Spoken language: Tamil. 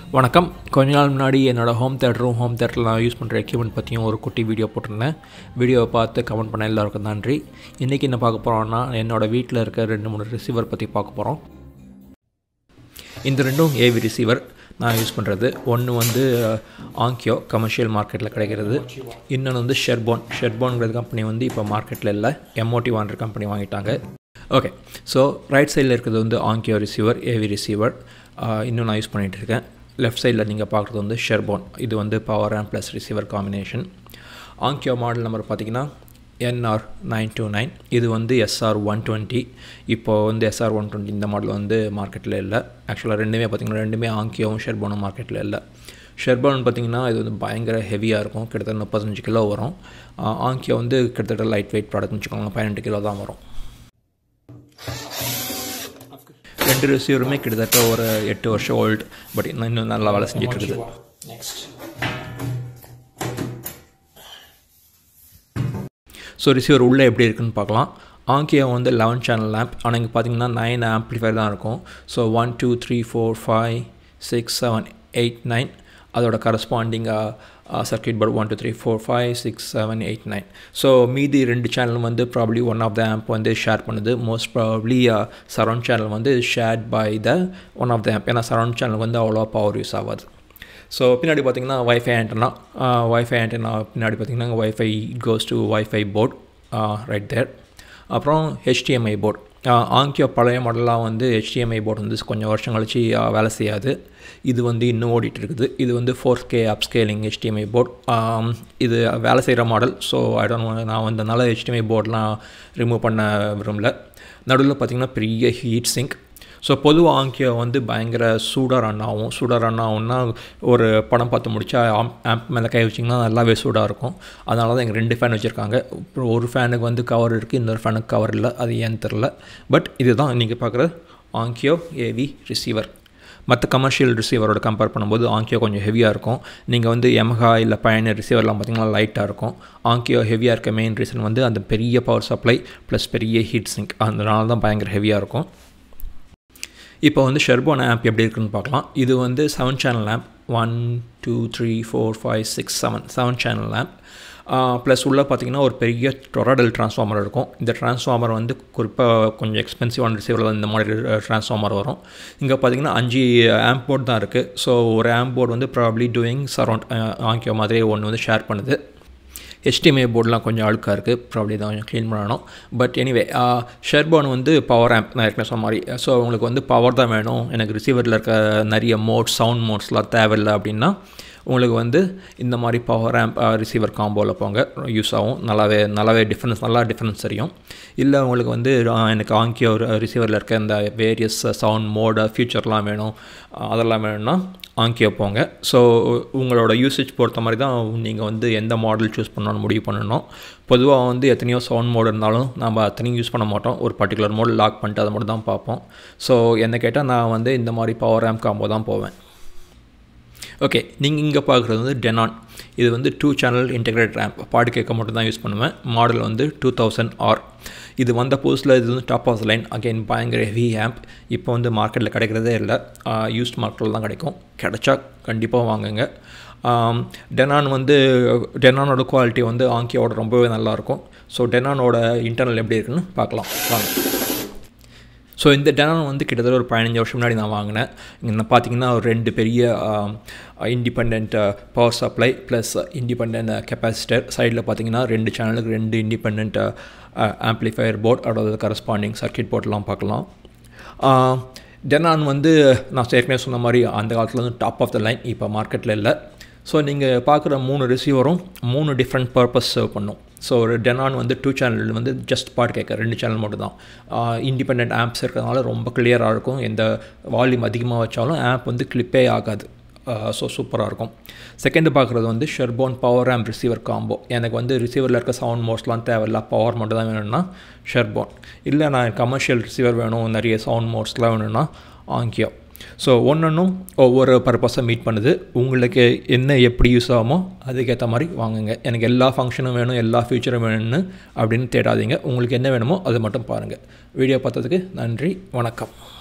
வணக்கம் கொஞ்ச நாள் முன்னாடி என்னோடய ஹோம் தேட்டரும் ஹோம் தேட்டரில் நான் யூஸ் பண்ணுற எக்யூப்மெண்ட் பற்றியும் ஒரு குட்டி வீடியோ போட்டிருந்தேன் வீடியோவை பார்த்து கமெண்ட் பண்ண எல்லாருக்கும் நன்றி இன்றைக்கி என்ன பார்க்க போகிறோம்னா என்னோடய வீட்டில் இருக்க ரெண்டு மூணு ரிசீவர் பற்றி பார்க்க போகிறோம் இந்த ரெண்டும் ஏவி ரிசீவர் நான் யூஸ் பண்ணுறது ஒன்று வந்து ஆங்கியோ கமர்ஷியல் மார்க்கெட்டில் கிடைக்கிறது இன்னொன்று வந்து ஷெர்போன் ஷெர்போன்கிற கம்பெனி வந்து இப்போ மார்க்கெட்டில் இல்லை எம்ஓடி வாண்டர் கம்பெனி வாங்கிட்டாங்க ஓகே ஸோ ரைட் சைடில் இருக்கிறது வந்து ஆங்கியோ ரிசீவர் ஏவி ரிசீவர் இன்னும் நான் யூஸ் பண்ணிகிட்டு இருக்கேன் லெஃப்ட் சைடில் நீங்கள் பார்க்குறது வந்து ஷெர்போன் இது வந்து power amp plus receiver combination Onkyo model number பார்த்தீங்கன்னா என்ஆர் நைன் டூ நைன் இது வந்து எஸ்ஆர் ஒன் டுவெண்ட்டி இப்போது வந்து எஸ்ஆர் ஒன் டுவெண்ட்டி இந்த மாடல் வந்து மார்க்கெட்டில் இல்லை ஆக்சுவலாக ரெண்டுமே பார்த்திங்கன்னா ரெண்டுமே ஆங்கியோவும் ஷெர்போனும் மார்க்கெட்டில் இல்லை ஷெர்போன் பார்த்திங்கன்னா இது வந்து பயங்கர ஹெவியாக இருக்கும் கிட்டத்தட்ட முப்பத்தஞ்சு கிலோ வரும் ஆங்கியோ வந்து கிட்டத்தட்ட லைட் வெயிட் ப்ராடக்ட்னு வச்சுக்கோங்க பதினெட்டு கிலோ தான் வரும் ரெண்டு ரிசீவருமே கிட்டத்தட்ட ஒரு எட்டு வருஷம் ஓல்டு பட் இன்னும் இன்னும் நல்லா வேலை செஞ்சுட்டு இருக்குது Next. ஸோ ரிசீவர் உள்ளே எப்படி இருக்குன்னு பார்க்கலாம் ஆங்கியோ வந்து லெவன் சேனல் லேம்ப் ஆனால் இங்கே பார்த்தீங்கன்னா நைன் ஆம்ப்ளிஃபைர் தான் இருக்கும் so one two three four five six seven eight nine அதோட corresponding circuit board one two three four five six seven eight nine so மீதி ரெண்டு சேனல் வந்து probably one of the amp வந்து ஷேர் பண்ணுது மோஸ்ட் ப்ராப்ளி சரௌண்ட் சேனல் வந்து shared by the one of the amp ஏன்னா சரௌண்ட் சேனல் வந்து அவ்வளோவா பவர் யூஸ் ஆகாது ஸோ பின்னாடி பார்த்தீங்கன்னா வைஃபை ஆண்டனா வைஃபை ஆண்டனா பின்னாடி பார்த்தீங்கன்னா WiFi goes to WiFi port right there அப்புறம் ஹெச்டிஎம்ஐ போர்ட் ஆங்கியோ பழைய மாடலாக வந்து ஹெச்டிஎம்ஐ போர்டு வந்து கொஞ்சம் வருஷம் கழிச்சு வேலை செய்யாது இது வந்து இன்னும் ஓடிட்டு இருக்குது இது வந்து four K upscaling HDMI port இது வேலை செய்கிற மாடல் ஸோ ஐ டோன்ட் நான் வந்தனால ஹெச்டிஎம்ஐ போர்டெலாம் ரிமூவ் பண்ண விரும்பல நடுவில் பார்த்திங்கன்னா பெரிய ஹீட் சிங்க் ஸோ பொதுவாக ஆங்கியோ வந்து பயங்கர சூடாக ரன் ஆகும் சூடாக ரன் ஆகும்னா ஒரு படம் பார்த்து முடிச்சா ஆம்ப் மேலே கை வச்சிங்கன்னா நல்லாவே சூடாக இருக்கும் அதனால தான் எங்கள் ரெண்டு ஃபேன் வச்சுருக்காங்க அப்புறம் ஒரு ஃபேனுக்கு வந்து கவர் இருக்குது இன்னொரு ஃபேனுக்கு கவர் இல்லை அது ஏன்னு தெரில பட் இதுதான் நீங்கள் பார்க்குற ஆங்கியோ ஏவி ரிசீவர் மற்ற கமர்ஷியல் ரிசீவரோட கம்பேர் பண்ணும்போது ஆங்கியோ கொஞ்சம் ஹெவியாக இருக்கும் நீங்கள் வந்து எமஹா இல்லை பயனர் ரிசீவர்லாம் பார்த்திங்கன்னா லைட்டாக இருக்கும் ஆங்கியோ ஹெவியாக இருக்க மெயின் ரீசன் வந்து அந்த பெரிய பவர் சப்ளை ப்ளஸ் பெரிய ஹீட் சிங்க் அதனால தான் பயங்கர ஹெவியாக இருக்கும் இப்போ வந்து ஷெர்போன் ஆப் எப்படி இருக்குன்னு பார்க்கலாம் இது வந்து seven channel of one two three four five six seven seven channel of plus உள்ளே பார்த்தீங்கன்னா ஒரு பெரிய டொராடல் ட்ரான்ஸ்ஃபார்மர் இருக்கும் இந்த ட்ரான்ஸ்ஃபார்மர் வந்து குறிப்பாக கொஞ்சம் எக்ஸ்பென்சிவான ரிசீவரில் இந்த மாதிரி ட்ரான்ஸ்ஃபார்மர் வரும் இங்கே பார்த்தீங்கன்னா அஞ்சு ஆம்ப் போர்ட் தான் இருக்குது ஸோ ஒரு ஆம்ப் போர்டு வந்து ப்ராப்ளி டூயிங் சரௌண்ட் ஆங்கியோ மாதிரியே ஒன்று வந்து ஷேர் பண்ணுது ஹெச்டிஎம்ஐ போர்டெலாம் கொஞ்சம் அழுக்காக இருக்குது ப்ராப்ளி தான் கொஞ்சம் க்ளீன் பண்ணணும் பட் எனிவே ஷெர்பான் வந்து பவர் ஆம்ப் நான் ஏற்கனவே சொன்ன மாதிரி ஸோ உங்களுக்கு வந்து பவர் தான் வேணும் எனக்கு ரிசீவரில் இருக்க நிறைய மோட்ஸ் சவுண்ட் மோட்ஸ்லாம் தேவையில்லை அப்படின்னா உங்களுக்கு வந்து இந்த மாதிரி பவர் ஆம்ப் ரிசீவர் காம்போவில் போங்க யூஸ் ஆகும் நல்லாவே நல்லாவே டிஃப்ரென்ஸ் நல்லா டிஃப்ரென்ஸ் தெரியும் இல்லை உங்களுக்கு வந்து எனக்கு ஆங்கியோ ரிசீவரில் இருக்க இந்த வேரியஸ் சவுண்ட் மோடு ஃபியூச்சர்லாம் வேணும் அதெல்லாம் வேணும்னா ஆங்கியோ போங்க ஸோ உங்களோட யூசேஜ் பொறுத்த மாதிரி தான் நீங்கள் வந்து எந்த மாடல் சூஸ் பண்ணணும்னு முடிவு பண்ணணும் பொதுவாக வந்து எத்தனையோ சவுண்ட் மோடு இருந்தாலும் நம்ம அத்தனையும் யூஸ் பண்ண மாட்டோம் ஒரு பர்டிகுலர் மோடு லாக் பண்ணிட்டு அதை மட்டும் தான் பார்ப்போம் ஸோ என்ன கேட்டால் நான் வந்து இந்த மாதிரி பவர் ஆம்ப் காம்போ தான் போவேன் ஓகே நீங்கள் இங்கே பார்க்குறது வந்து டெனான் இது வந்து டூ சேனல் இன்டெகிரேட் ஆம்ப் பாட்டு கேட்க மட்டும் தான் யூஸ் பண்ணுவேன் மாடல் வந்து டூ தௌசண்ட் ஆர் இது வந்த புதுசில் இது வந்து டாப் ஆஃப் லைன் அகைன் பயங்கர ஹெவி ஆம்ப் இப்போ வந்து மார்க்கெட்டில் கிடைக்கிறதே இல்லை யூஸ்ட் மார்க்கெட்டில் தான் கிடைக்கும் கிடைச்சா கண்டிப்பாக வாங்குங்க டெனான் வந்து டெனானோட குவாலிட்டி வந்து ஆங்கியோட ரொம்பவே நல்லாயிருக்கும் ஸோ டெனானோட இன்டர்னல் எப்படி இருக்குன்னு பார்க்கலாம் வாங்க ஸோ இந்த டெனான் வந்து கிட்டத்தட்ட ஒரு பதினஞ்சு வருஷம் முன்னாடி நான் வாங்கினேன் இங்கே பார்த்தீங்கன்னா ஒரு ரெண்டு பெரிய independent power supply plus independent capacitor சைடில் பார்த்தீங்கன்னா ரெண்டு சேனலுக்கு ரெண்டு இண்டிபெண்ட் ஆம்ப்ளிஃபயர் போர்ட் அதாவது கரஸ்பாண்டிங் சர்க்கியூட் போர்ட்லாம் பார்க்கலாம் டெனான் வந்து நான் ஏற்கனவே சொன்ன மாதிரி அந்த காலத்தில் வந்து டாப் ஆஃப் த லைன் இப்போ மார்க்கெட்டில் இல்லை ஸோ நீங்கள் பார்க்குற மூணு ரிசீவரும் மூணு டிஃப்ரெண்ட் பர்பஸ் சர்வ் பண்ணும் ஸோ ஒரு டெனான் வந்து டூ சேனல் வந்து ஜஸ்ட் பாட் கேட்க ரெண்டு சேனல் மட்டும் தான் இண்டிபெண்ட் ஆப்ஸ் இருக்கிறதுனால ரொம்ப கிளியராக இருக்கும் எந்த வால்யூம் அதிகமாக வச்சாலும் ஆப் வந்து கிளிப்பே ஆகாது ஸோ சூப்பராக இருக்கும் செகண்டு பார்க்குறது வந்து ஷெர்போன் பவர் ஆம்ப் ரிசீவர் காம்போ எனக்கு வந்து ரிசீவரில் இருக்க சவுண்ட் மோட்ஸ்லாம் தேவையில்ல பவர் மட்டும் தான் வேணும்னா ஷெர்போன் இல்லை நான் கமர்ஷியல் ரிசீவர் வேணும் நிறைய சவுண்ட் மோட்ஸ்லாம் வேணும்னா ஆங்கியோ ஸோ ஒன்றொன்றும் ஒவ்வொரு பர்பஸை மீட் பண்ணுது உங்களுக்கு என்ன எப்படி யூஸ் ஆகுமோ அதுக்கேற்ற மாதிரி வாங்குங்க எனக்கு எல்லா ஃபங்க்ஷனும் வேணும் எல்லா ஃபியூச்சரும் வேணும்னு அப்படின்னு தேடாதீங்க உங்களுக்கு என்ன வேணுமோ அதை மட்டும் பாருங்கள் வீடியோ பார்த்ததுக்கு நன்றி வணக்கம்